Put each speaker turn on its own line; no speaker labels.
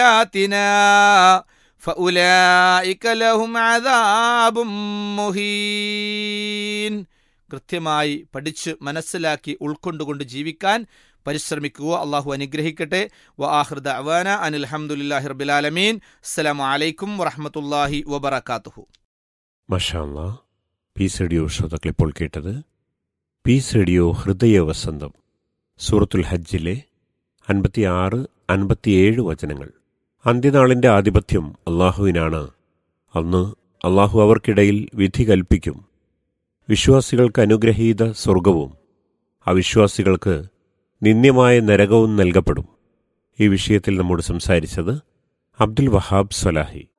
آياتنا فأولئك لهم عذاب مهين കൃത്യമായി പഠിച്ച് മനസ്സിലാക്കി ഉൾക്കൊണ്ടുകൊണ്ട് ജീവിക്കാൻ പരിശ്രമിക്കുക അള്ളാഹു അനുഗ്രഹിക്കട്ടെ വ ആഹൃദ അവാന അനിൽ അഹമ്മദുല്ലാഹി റബിലാലമീൻ അസ്സലാമു അലൈക്കും വറഹമത്തല്ലാഹി വബർക്കാത്തുഹു
മഷാല്ല പീസ് റേഡിയോ ശ്രോതാക്കൾ ഇപ്പോൾ കേട്ടത് പീസ് റേഡിയോ ഹൃദയ വസന്തം സൂറത്തുൽ ഹജ്ജിലെ അൻപത്തിയാറ് അൻപത്തിയേഴ് വചനങ്ങൾ അന്ത്യനാളിന്റെ ആധിപത്യം അള്ളാഹുവിനാണ് അന്ന് അള്ളാഹു അവർക്കിടയിൽ വിധി കൽപ്പിക്കും വിശ്വാസികൾക്ക് അനുഗ്രഹീത സ്വർഗവും അവിശ്വാസികൾക്ക് നിന്ദ്യമായ നരകവും നൽകപ്പെടും ഈ വിഷയത്തിൽ നമ്മോട് സംസാരിച്ചത് അബ്ദുൽ വഹാബ് സ്വലാഹി